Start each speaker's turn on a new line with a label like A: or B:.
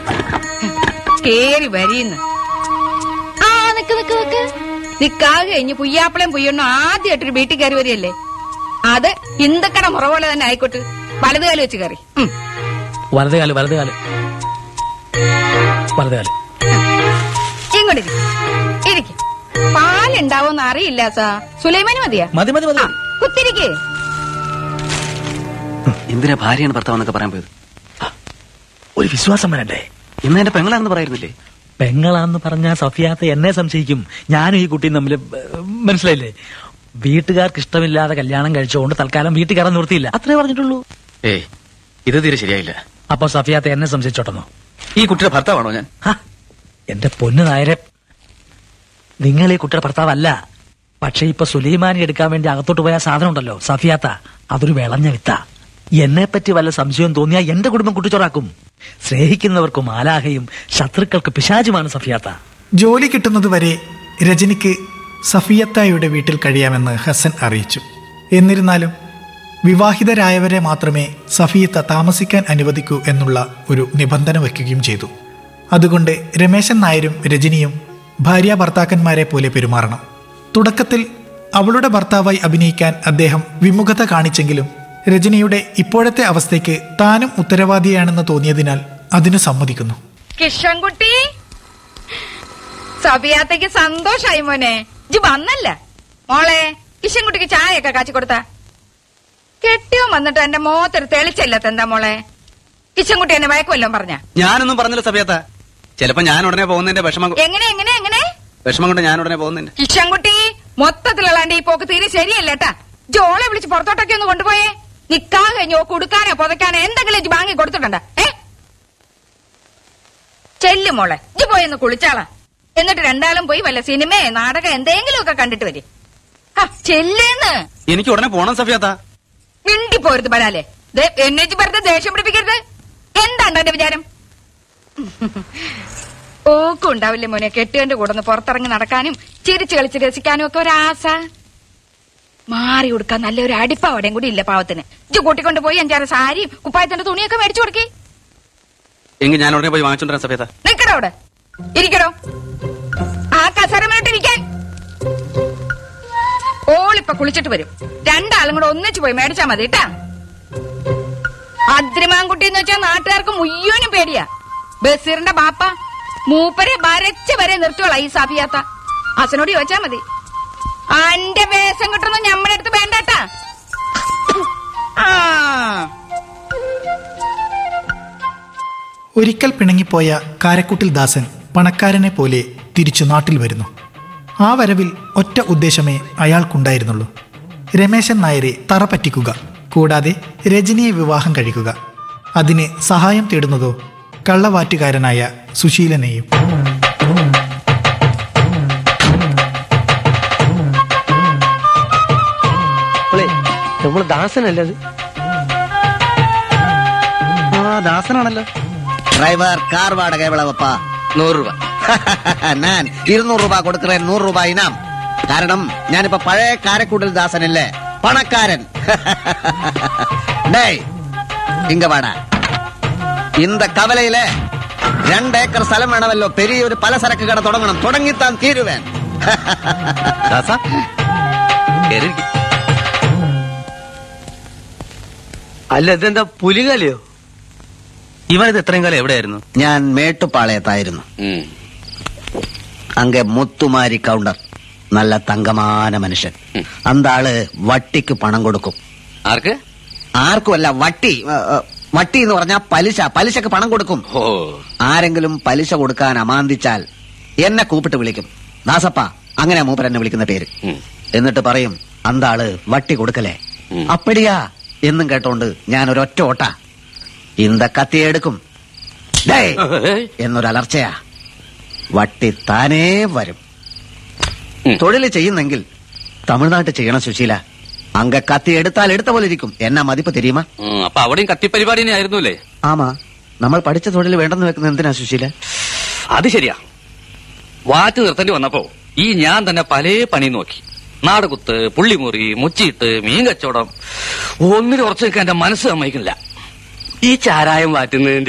A: കേറി വരീന്ന് ആ നിക്ക് നിക്ക് നിക്ക് നിക്കാതെ കഴിഞ്ഞ് പുയ്യാപ്പിളയും പുയ്യണ്ണും ആദ്യമായിട്ടൊരു വീട്ടിൽ കയറി വരികയല്ലേ അത് ഹിന്ദക്കട മുറ പോലെ തന്നെ ആയിക്കോട്ട് വലതുകാലം വെച്ച് കയറി ഉം.
B: വലത് കാല് വലത് കാല് വലത് കാല്
A: ഇങ്ങോട്ട് ഇരിക്ക്. ഇരിക്ക് പാലുണ്ടാവോന്ന് അറിയില്ല സാ സുലൈമാന് മതിയാ
B: മതി മതി മതി
A: ആ, കുത്തിരിക്ക്
C: എന്തിനാ ഭാര്യയാണ് ഭർത്താവെന്നൊക്കെ പറയാൻ പോയത്
B: ഒരു വിശ്വാസം വേണ്ടേ
C: ഇന്ന് എന്റെ പെങ്ങളാണെന്ന് പറയുന്നില്ലേ
B: പെങ്ങളാന്ന് പറഞ്ഞ സഫിയാത്ത എന്നെ സംശയിക്കും ഞാനും ഈ കുട്ടിയും തമ്മിൽ ഏഹ്, മനസ്സിലായില്ലേ വീട്ടുകാർക്ക് ഇഷ്ടമില്ലാതെ കല്യാണം കഴിച്ചുകൊണ്ട് തൽക്കാലം വീട്ടിൽ കയറാൻ നിർത്തിയില്ല അത്രേ പറഞ്ഞിട്ടുള്ളൂ
C: ഏയ് ഇത് തീരെ ശരിയായില്ല
B: അപ്പൊ സഫിയാത്ത എന്നെ സംശയിച്ചോട്ടെന്നോ
C: ഈ കുട്ടിയുടെ ഭർത്താവാണോ ഞാൻ
B: ഹ, എന്റെ പൊന്നു നായരെ നിങ്ങൾ ഈ കുട്ടിയുടെ ഭർത്താവല്ല പക്ഷെ ഇപ്പൊ സുലൈമാനി എടുക്കാൻ വേണ്ടി അകത്തോട്ട് പോയ ആ സാധനം ഉണ്ടല്ലോ സഫിയാത്ത അതൊരു വിളഞ്ഞ വിത്ത എന്നെ പറ്റി വല്ല സംശയം തോന്നിയാൽ എന്റെ കുടുംബം കുട്ടിച്ചോറാക്കും സ്നേഹിക്കുന്നവർക്ക് മാലാഹയും ശത്രുക്കൾക്ക് പിശാചുമാണ് സഫിയാത്ത
D: ജോലി കിട്ടുന്നതുവരെ രജനിക്ക് സഫിയത്തായുടെ വീട്ടിൽ കഴിയാമെന്ന് ഹസൻ അറിയിച്ചു എന്നിരുന്നാലും വിവാഹിതരായവരെ മാത്രമേ സഫിയത്ത താമസിക്കാൻ അനുവദിക്കൂ എന്നുള്ള ഒരു നിബന്ധന വയ്ക്കുകയും ചെയ്തു അതുകൊണ്ട് രമേശൻ നായരും രജനിയും ഭാര്യ ഭർത്താക്കന്മാരെ പോലെ പെരുമാറണം തുടക്കത്തിൽ അവളുടെ ഭർത്താവായി അഭിനയിക്കാൻ അദ്ദേഹം വിമുഖത കാണിച്ചെങ്കിലും രജനിയുടെ ഇപ്പോഴത്തെ അവസ്ഥയ്ക്ക് താനും ഉത്തരവാദിയാണെന്ന് തോന്നിയതിനാൽ അതിന് സമ്മതിക്കുന്നു
A: കിഷൻകുട്ടി സബിയാത്തേക്ക് സന്തോഷായി മോനെ ഇജ് വന്നല്ല മോളെ കിഷൻകുട്ടിക്ക് ചായയൊക്കെ കാച്ചി കൊടുത്ത കെട്ടിയോ വന്നിട്ട് എന്റെ മോത്തൊരു തെളിച്ചില്ലാത്ത എന്താ മോളെ കിഷൻകുട്ടി എന്നെ വയക്കുമല്ലോ പറഞ്ഞ
C: ഞാനൊന്നും പറഞ്ഞില്ല സഭയത്ത ചിലപ്പോ ഞാൻ ഉടനെ പോകുന്നതിന്റെ വിഷമം
A: എങ്ങനെ എങ്ങനെ എങ്ങനെ
C: വിഷമം കൊണ്ട് ഞാൻ ഉടനെ പോകുന്നതിന്റെ
A: കിഷൻകുട്ടി മൊത്തത്തിലുള്ളാണ്ട് ഈ പോക്ക് തീരെ ശരിയല്ല കേട്ടാ ജോളെ വിളിച്ച് പുറത്തോട്ടൊക്കെ ഒന്ന് കൊണ്ടുപോയേ നിക്കാ കഴിഞ്ഞോ കൊടുക്കാനോ പുതയ്ക്കാനോ എന്തെങ്കിലും ഇജ്ജ് വാങ്ങി കൊടുത്തിട്ടുണ്ട ഏ ചെല്ലു മോളെ ഇജ്ജ് പോയി ഒന്ന് കുളിച്ചാളാ എന്നിട്ട് രണ്ടാളും പോയി വല്ല സിനിമയെ നാടകം എന്തെങ്കിലും ഒക്കെ കണ്ടിട്ട് വരും ചെല്ലേന്ന്
C: എനിക്ക് ഉടനെ പോണം സഫിയാത്ത
A: മിണ്ടി പോരുത് ബലാലെ ദേ, എന്നെ ഇജ്ജ് വെറുതെ ദേഷ്യം പിടിപ്പിക്കരുത് എന്താണ് എന്റെ വിചാരം ഓക്കും ഉണ്ടാവില്ലേ മോനെ കെട്ടുകന്റെ കൂടെ ഒന്ന് പുറത്തിറങ്ങി നടക്കാനും ചിരിച്ചു കളിച്ച് രസിക്കാനും ഒക്കെ ഒരാശ മാറി കൊടുക്കാൻ നല്ലൊരു അടിപ്പാവടയും കൂടി ഇല്ല പാവത്തിന് ഇജ്ജ് കൂട്ടിക്കൊണ്ട് പോയി അഞ്ചാറ് സാരിയും കുപ്പായത്തിന്റെ തുണിയൊക്കെ മേടിച്ചു കൊടുക്കേ
C: എങ്കിൽ ഞാൻ ഉടനെ പോയി വാങ്ങിച്ചോണ്ടിരാൻ സഫിയത്ത
A: നിക്കടോ അവിടെ ഇരിക്കടോ ആ കസരമിട്ടിരിക്കാൻ ഓളിപ്പൊ കുളിച്ചിട്ട് വരും രണ്ടാളും കൂടെ ഒന്നിച്ചു പോയി മേടിച്ചാ മതി കേട്ടാ അദ്രിമാൻകുട്ടി എന്ന് വെച്ചാൽ നാട്ടുകാർക്ക് മുയ്യോനും പേടിയാ ബസീറിന്റെ ബാപ്പ മൂപ്പരെ വരച്ച് വരെ നിർത്തുവോളാ ഈ സഫിയാത്ത അസനോട് ചോദിച്ചാ മതി അന്റെ വേഷം കിട്ടുന്ന ഞമ്മടെ അടുത്ത് വേണ്ടട്ടാ ആ
D: ഒരിക്കൽ പിണങ്ങിപ്പോയ കാരക്കുട്ടിൽ ദാസൻ പണക്കാരനെ പോലെ തിരിച്ചു നാട്ടിൽ വരുന്നു ആ വരവിൽ ഒറ്റ ഉദ്ദേശമേ അയാൾക്കുണ്ടായിരുന്നുള്ളൂ രമേശൻ നായരെ തറ പറ്റിക്കുക കൂടാതെ രജനിയെ വിവാഹം കഴിക്കുക അതിന് സഹായം തേടുന്നതോ കള്ളവാറ്റുകാരനായ സുശീലനെയും
E: നമ്മള് ദാസനല്ലേ അത്
C: ആ ദാസനാണല്ലോ
F: டிரைவர் கார் வாடகை எவ்வளவுப்பா
C: നൂറ് രൂപ
F: நான் இருநூறு ரூபாய் கொடுக்கிறேன் நூறு ரூபாய் இனாம் കാരണം ഞാനിപ്പോ പഴയ കാരക്കൂടൽ ദാസനല്ലേ പണക്കാരൻ டேய் ഇങ്ങ വാടാ இந்த കവലയില രണ്ട് ഏക്കർ സ്ഥലം വേണമല്ലോ പെരിയൊരു പലചരക്ക് കട തുടങ്ങണം തുടങ്ങിത്താൻ തീരുവേൻ
C: ദാസ കേറിയിരിക്ക്.
E: അല്ല ഇതെന്താ പുലികലയോ
C: ഇവനിത് എത്രയും കാലം എവിടെയായിരുന്നു
F: ഞാൻ മേട്ടുപ്പാളയത്തായിരുന്നു അങ്ങെ മുത്തുമാരി കൗണ്ടർ നല്ല തങ്കമാന മനുഷ്യൻ അന്താള് വട്ടിക്ക് പണം കൊടുക്കും
C: ആർക്ക്
F: ആർക്കുമല്ല വട്ടി ഏ, ഏ, വട്ടി എന്ന് പറഞ്ഞാൽ പലിശ പലിശക്ക് പണം കൊടുക്കും
C: ഓ
F: ആരെങ്കിലും പലിശ കൊടുക്കാൻ അമാന്തിച്ചാൽ എന്നെ കൂപ്പിട്ട് വിളിക്കും ദാസപ്പ അങ്ങനെ മൂപ്പർ എന്നെ വിളിക്കുന്ന പേര്
C: ഉം.
F: എന്നിട്ട് പറയും അന്താള് വട്ടി കൊടുക്കലേ
C: ഉം.
F: അപ്പടിയാ എന്നും കേട്ടോണ്ട് ഞാൻ ഒരൊറ്റ ഓട്ട ഇന്ത കത്തിയെടുക്കും ഡേയ് എന്നൊരലർച്ചയാ വട്ടി താനേ വരും
C: ഉം.
F: തൊഴിൽ ചെയ്യുന്നെങ്കിൽ തമിഴ്നാട്ടിൽ ചെയ്യണം സുശീല അങ്ക കത്തി എടുത്താൽ എടുത്ത പോലെ ഇരിക്കും എന്നാ മതിപ്പ് തെരിയുമാ
C: ഉം, അപ്പൊ അവിടെയും കത്തിപ്പരിപാടി തന്നെ ആയിരുന്നു അല്ലേ
F: ആമാ നമ്മൾ പഠിച്ച തൊഴിൽ വേണ്ടെന്ന് വെക്കുന്നത് എന്തിനാ സുശീല
C: അത് ശരിയാ വാറ്റ് നിർത്തേണ്ടി വന്നപ്പോ ഈ ഞാൻ തന്നെ പല പണി നോക്കി നാടകുത്ത് പുള്ളിമുറി മുച്ചിട്ട് മീൻ കച്ചവടം ഒന്നിനും ഉറച്ചു നിൽക്കാൻ എന്റെ മനസ്സ് സമ്മതിക്കുന്നില്ല ഈ ചാരായം വാറ്റുന്നതിന്റെ